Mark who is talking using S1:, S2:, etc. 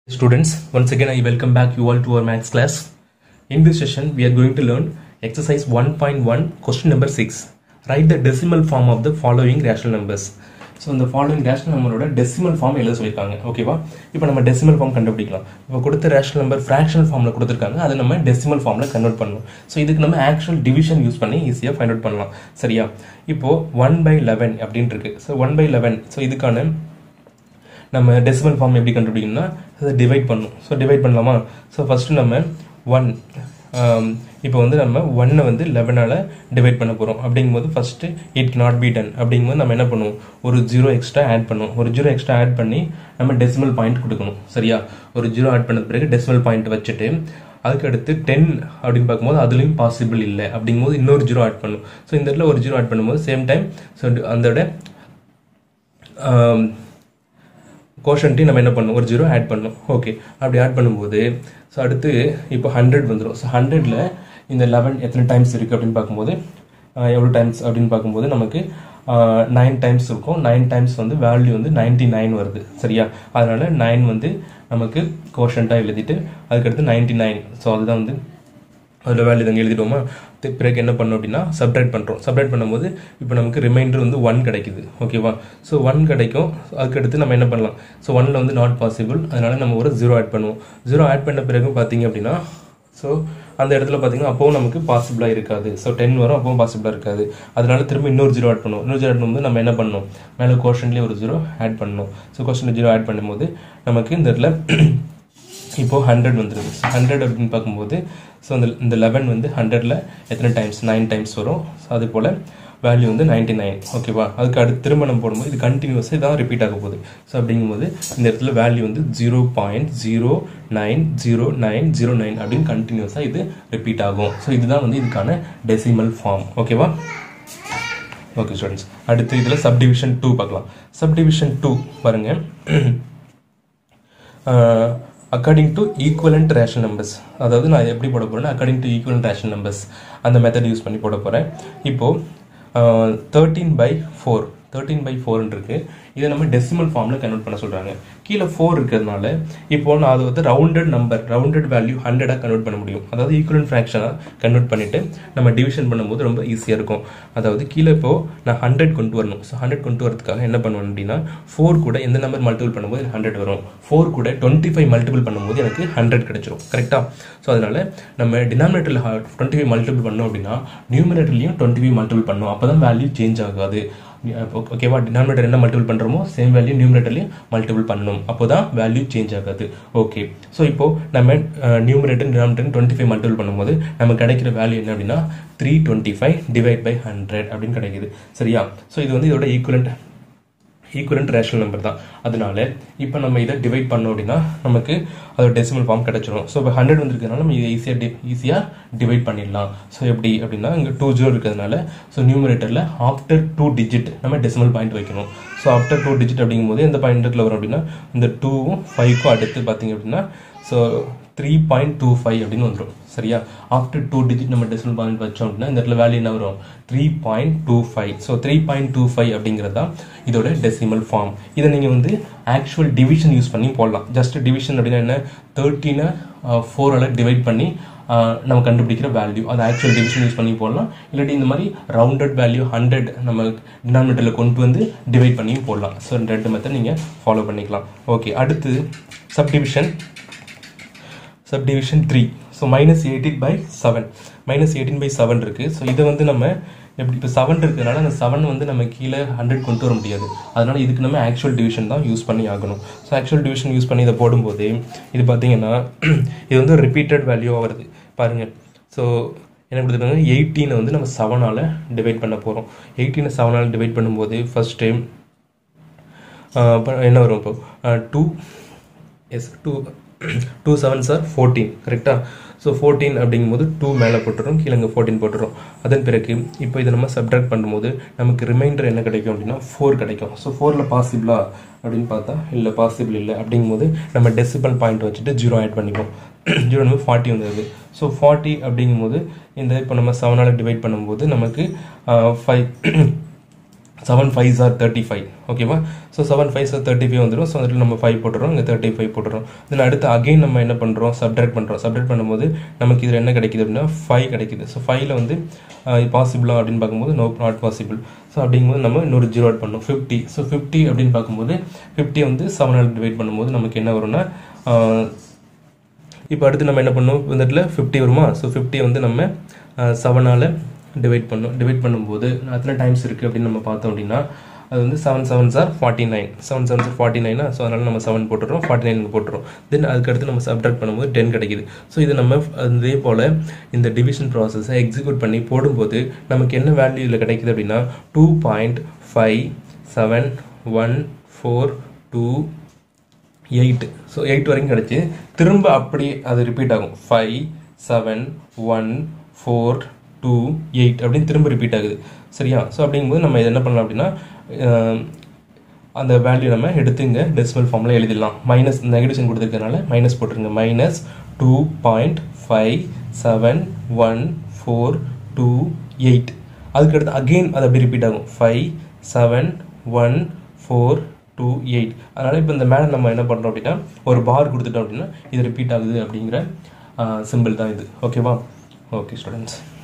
S1: Students, once again I welcome back you all to our maths class. In this session, we are going to learn exercise 1.1 question number 6. Write the decimal form of the following rational numbers. So இந்த following rational நம்பரோட decimal form எழுத சொல்லியிருக்காங்க ஓகேவா இப்போ நம்ம decimal form கண்டுபிடிக்கலாம் இப்போ கொடுத்த ரேஷனல் நம்பர் ஃப்ராக்ஷனல் ஃபார்மில் கொடுத்துருக்காங்க அதை நம்ம டெசிமல் ஃபார்மில் கன்வெர்ட் பண்ணணும் ஸோ இதுக்கு நம்ம ஆக்சுவல் டிவிஷன் யூஸ் பண்ணி ஈஸியாக ஃபைண்ட் அவுட் பண்ணலாம் சரியா இப்போது ஒன் பை லெவன் அப்படின்ட்டு இருக்கு so one by eleven so இதுக்கான நம்ம டெசிமல் ஃபார்ம் எப்படி கண்டுபிடிக்கணும்னா அதை டிவைட் பண்ணணும் ஸோ டிவைட் பண்ணலாமா ஸோ ஃபஸ்ட்டு நம்ம ஒன் இப்போ வந்து நம்ம ஒன்னை வந்து லெவனால் டிவைட் பண்ண போகிறோம் அப்படிங்கும்போது first it not be done அப்படிங்கும்போது நம்ம என்ன பண்ணுவோம் ஒரு ஜீரோ எக்ஸ்ட்ரா ஆட் பண்ணுவோம் ஒரு ஜீரோ எக்ஸ்ட்ரா ஆட் பண்ணி நம்ம டெசிமல் பாயிண்ட் கொடுக்கணும் சரியா ஒரு ஜீரோ ஆட் பண்ணது பிறகு டெசிமல் பாயிண்ட் வச்சுட்டு அதுக்கு அடுத்து டென் அப்படின்னு பார்க்கும்போது அதுலேயும் பாசிபிள் இல்லை அப்படிங்கும்போது இன்னொரு ஜீரோ ஆட் பண்ணும் ஸோ இந்த இடத்துல ஒரு ஜீரோ ஆட் பண்ணும்போது சேம் டைம் ஸோ அதோட கோஷன்ட்டையும் நம்ம என்ன பண்ணணும் ஒரு ஜீரோ ஆட் பண்ணணும் ஓகே அப்படி ஆட் பண்ணும்போது ஸோ அடுத்து இப்போ ஹண்ட்ரட் வந்துடும் ஸோ ஹண்ட்ரடில் இந்த லெவன் எத்தனை டைம்ஸ் இருக்குது அப்படின்னு பார்க்கும்போது எவ்வளோ டைம்ஸ் அப்படின்னு பார்க்கும்போது நமக்கு நைன் டைம்ஸ் இருக்கும் நைன் டைம்ஸ் வந்து வேல்யூ வந்து நைன்டி நைன் வருது சரியா அதனால நைன் வந்து நமக்கு கோஷன்ட்டாக எழுதிட்டு அதுக்கடுத்து நைன்டி நைன் ஸோ அதுதான் வந்து அதில் வேல்யூ தாங்க எழுதிடுவோமா பிறகு என்ன பண்ணோம் அப்படின்னா சப்ரேட் பண்ணுறோம் சப்ரேட் பண்ணும்போது இப்போ நமக்கு ரிமைண்டர் வந்து ஒன் கிடைக்குது ஓகேவா ஸோ ஒன் கிடைக்கும் அதுக்கடுத்து நம்ம என்ன பண்ணலாம் ஸோ ஒனில் வந்து நாட் பாசிபிள் அதனால நம்ம ஒரு ஜீரோ ஆட் பண்ணுவோம் ஜீரோ ஆட் பண்ண பிறகு பார்த்தீங்க அப்படின்னா ஸோ அந்த இடத்துல பார்த்தீங்கன்னா அப்போவும் நமக்கு பாசிபிளாக இருக்காது ஸோ டென் வரும் அப்பவும் பாசிபிளாக இருக்காது அதனால திரும்ப இன்னொரு ஜீரோ ஆட் பண்ணுவோம் இன்னொரு ஜீரோ ஆட் பண்ணும்போது நம்ம என்ன பண்ணணும் மேலே கோஷன்லேயே ஒரு ஜீரோ ஆட் பண்ணணும் ஸோ கோஷனில் ஜீரோ ஆட் பண்ணும்போது நமக்கு இந்த இடத்துல இப்போது ஹண்ட்ரட் வந்துடுது ஹண்ட்ரட் அப்படின்னு பார்க்கும்போது ஸோ இந்த இந்த லெவன் வந்து ஹண்ட்ரடில் எத்தனை டைம்ஸ் நைன் டைம்ஸ் வரும் ஸோ அது போல் வேல்யூ வந்து நைன்டி நைன் ஓகேவா அதுக்கு அடுத்து திருமணம் போடும்போது இது கண்டினியூஸாக இதான் ரிப்பீட் ஆக போகுது ஸோ அப்படிங்கும்போது இந்த இடத்துல வேல்யூ வந்து zero point zero nine zero nine zero nine அப்படின்னு கண்டினியூஸாக இது ரிப்பீட் ஆகும் ஸோ இதுதான் வந்து இதுக்கான டெசிமல் ஃபார்ம் ஓகேவா ஓகே ஸ்டூடெண்ட்ஸ் அடுத்து இதில் சப்டிவிஷன் டூ பார்க்கலாம் சப்டிவிஷன் டூ பாருங்கள் according to equivalent ration numbers அதாவது நான் எப்படி போட போகிறேன்னா according to equivalent ration numbers அந்த மெத்தட் யூஸ் பண்ணி போட போகிறேன் இப்போது thirteen by four thirteen by ஃபோர்னு இருக்கு இதை நம்ம டெசிமல் ஃபார்மில் கன்வெர்ட் பண்ண சொல்கிறாங்க கீழே ஃபோர் இருக்கிறதுனால இப்போ நான் அது வந்து ரவுண்டட் நம்பர் ரவுண்டட் வேல்யூ ஹண்ட்ரடாக கன்வெர்ட் பண்ண முடியும் அதாவது ஈக்குவலன் ஃப்ராக்ஷனாக கன்வெர்ட் பண்ணிவிட்டு நம்ம டிவிஷன் பண்ணும்போது ரொம்ப ஈஸியாக இருக்கும் அதாவது கீழே இப்போ நான் ஹண்ட்ரட் கொண்டு வரணும் ஸோ ஹண்ட்ரட் கொண்டு வரதுக்காக என்ன பண்ணுவேன் அப்படின்னா ஃபோர் கூட எந்த நம்பர் மல்டிபிள் பண்ணும்போது எனக்கு ஹண்ட்ரட் வரும் ஃபோர் கூட டுவெண்ட்டி ஃபைவ் மல்டிபிள் பண்ணும்போது எனக்கு ஹண்ட்ரட் கிடைச்சிரும் கரெக்டாக ஸோ அதனால நம்ம டினாமினேட்டரில் டுவெண்ட்டி ஃபைவ் மல்டிபிள் பண்ணோம் அப்படின்னா நியூமினேட்டர்லையும் டுவெண்ட்டி ஃபைவ் மல்டிபிள் பண்ணும் அப்போ தான் வேல்யூ சேஞ்ச் ஆகாது ஓகேவா டினாமினேட்டர் என்ன மல்டிபிள் பண்ணுறோமோ சேம் வேல்யூ நியூமினேட்டர்லையும் மல்டிபிள் பண்ணணும் அப்போ தான் வேல்யூ சேஞ்ச் ஆகாது ஓகே ஸோ இப்போ நம்ம numerator denominator twenty five multiple பண்ணும்போது நம்ம கிடைக்கிற வேல்யூ என்ன அப்படின்னா three twenty five divide by hundred அப்படின்னு கிடைக்குது சரியா ஸோ இது வந்து இதோட ஈக்குவலண்ட் ஈக்குவலண்ட் ரேஷனல் நம்பர் தான் அதனால இப்போ நம்ம இதை டிவைட் பண்ணோம் அப்படின்னா நமக்கு அதோட டெசிமல் ஃபார்ம் கிடைச்சிரும் ஸோ இப்போ ஹண்ட்ரட் வந்துருக்கனால நம்ம இதை ஈஸியாக டி ஈஸியாக டிவைட் பண்ணிடலாம் ஸோ எப்படி அப்படின்னா இங்கே டூ ஜீரோ இருக்கிறதுனால ஸோ நியூமரேட்டரில் ஆஃப்டர் டூ டிஜிட் நம்ம டெசிமல் பாயிண்ட் வைக்கணும் ஸோ ஆஃப்டர் டூ டிஜிட் அப்படிங்கும்போது எந்த பாயிண்ட்டில் வரும் அப்படின்னா இந்த டூவும் ஃபைவ்க்கும் அடுத்து பார்த்தீங்க அப்படின்னா so three point two five அப்படின்னு வந்துடும் சரியா ஆஃப்டர் டூ டிஜிட் நம்ம டெசிமல் பாயிண்ட் வச்சோம் அப்படின்னா இந்த இடத்துல வேல்யூ என்ன வரும் three point two five so three point two five அப்படிங்கிறது தான் இதோட டெசிமல் ஃபார்ம் இதை நீங்கள் வந்து ஆக்சுவல் டிவிஷன் யூஸ் பண்ணி போடலாம் ஜஸ்ட் டிவிஷன் அப்படின்னா என்ன தேர்ட்டினை ஃபோரால் டிவைட் பண்ணி நம்ம கண்டுபிடிக்கிற வேல்யூ அது ஆக்சுவல் டிவிஷன் யூஸ் பண்ணி போடலாம் இல்லாட்டி இந்த மாதிரி ரவுண்டட் வேல்யூ ஹண்ட்ரட் நம்ம டினாமினேட்டரில் கொண்டு வந்து டிவைட் பண்ணியும் போடலாம் ஸோ ரெண்டு மெத்தட் நீங்கள் ஃபாலோ பண்ணிக்கலாம் ஓகே அடுத்து subdivision subdivision three so minus eighteen by seven minus eighteen by seven இருக்குது ஸோ இதை வந்து நம்ம எப்படி இப்போ செவன் இருக்கிறதுனால அந்த செவன் வந்து நம்ம கீழே ஹண்ட்ரட் கொண்டு வர முடியாது அதனால் இதுக்கு நம்ம ஆக்சுவல் டிவிஷன் தான் யூஸ் பண்ணி ஆகணும் ஸோ ஆக்சுவல் டிவிஷன் யூஸ் பண்ணி இதை போடும்போது இது பார்த்தீங்கன்னா இது வந்து ரிப்பீட்டட் வேல்யூவாக வருது பாருங்கள் ஸோ என்ன கொடுத்துருக்காங்க எயிட்டீனை வந்து நம்ம செவனால் டிவைட் பண்ண போகிறோம் எயிட்டீனை செவனால் டிவைட் பண்ணும்போது ஃபர்ஸ்ட் டைம் என்ன வரும் இப்போ two is two two seven sir fourteen கரெக்டாக ஸோ ஃபோர்டீன் அப்படிங்கும்போது டூ மேலே போட்டுரும் கீழே இங்கே ஃபோர்டீன் போட்டுரும் அதன் பிறகு இப்போ இதை நம்ம சப்ட்ராக்ட் பண்ணும்போது நமக்கு ரிமைண்டர் என்ன கிடைக்கும் அப்படின்னா ஃபோர் கிடைக்கும் ஸோ ஃபோரில் பாசிபிளா அப்படின்னு பார்த்தா இல்லை பாசிபிள் இல்லை அப்படிங்கும்போது நம்ம டெசிபல் பாயிண்ட் வச்சுட்டு ஜீரோ ஆட் பண்ணிப்போம் ஜீரோ நம்ம ஃபார்ட்டி வந்துடுது ஸோ ஃபார்ட்டி அப்படிங்கும்போது இந்த இப்போ நம்ம செவனால் டிவைட் பண்ணும்போது நமக்கு five seven five are thirty five ஓகேவா so seven five are thirty five வந்துடும் ஸோ அதில் நம்ம ஃபைவ் போட்டுறோம் இங்கே தேர்ட்டி ஃபைவ் போட்டுறோம் தென் அடுத்து அகைன் நம்ம என்ன பண்ணுறோம் சப்ட்ராக்ட் பண்ணுறோம் சப்ட்ராக்ட் பண்ணும்போது நமக்கு இதில் என்ன கிடைக்குது அப்படின்னா ஃபைவ் கிடைக்குது ஸோ ஃபைவ்ல வந்து பாசிபிளா அப்படின்னு பார்க்கும்போது நோ நாட் பாசிபிள் ஸோ அப்படிங்கும்போது நம்ம இன்னொரு ஜீரோ ஆட் பண்ணணும் ஃபிஃப்டி ஸோ ஃபிஃப்டி அப்படின்னு பார்க்கும்போது ஃபிஃப்டி வந்து செவனால் டிவைட் பண்ணும்போது நமக்கு என்ன வரும்னா இப்போ அடுத்து நம்ம என்ன பண்ணோம் இந்த இடத்துல ஃபிஃப்டி வருமா ஸோ ஃபிஃப்டி வந்து நம்ம செவனால் டிவைட் பண்ணோம் டிவைட் பண்ணும்போது எத்தனை டைம்ஸ் இருக்குது அப்படின்னு நம்ம பார்த்தோம் அப்படின்னா அது வந்து seven seven sir forty nine seven seven sir forty நைனா ஸோ அதனால் நம்ம செவன் போட்டுறோம் ஃபார்ட்டி நைனுக்கு போட்டுறோம் தென் அதுக்கடுத்து நம்ம சப்ட்ராக்ட் பண்ணும்போது டென் கிடைக்குது ஸோ இது நம்ம அதே போல் இந்த டிவிஷன் ப்ராசஸை எக்ஸிக்யூட் பண்ணி போடும்போது நமக்கு என்ன வேல்யூ இதில் கிடைக்குது அப்படின்னா two point five seven one four two eight so eight வரைக்கும் கிடச்சி திரும்ப அப்படியே அது ரிப்பீட் ஆகும் five seven one four two eight அப்படின்னு திரும்ப ரிப்பீட் ஆகுது சரியா ஸோ அப்படிங்கும்போது நம்ம இது என்ன பண்ணலாம் அப்படின்னா அந்த வேல்யூ நம்ம எடுத்து இங்கே டெசிமல் ஃபார்மில் எழுதிடலாம் மைனஸ் நெகடிஷன் கொடுத்துருக்கனால மைனஸ் போட்டுருங்க minus two point five seven one four two eight அதுக்கடுத்து அகெயின் அது அப்படி ரிப்பீட் ஆகும் five seven one four two eight அதனால் இப்போ இந்த மேலே நம்ம என்ன பண்ணுறோம் அப்படின்னா ஒரு பார் கொடுத்துட்டோம் அப்படின்னா இது ரிப்பீட் ஆகுது அப்படிங்கிற சிம்பிள் தான் இது ஓகேவா ஓகே ஸ்டூடெண்ட்ஸ்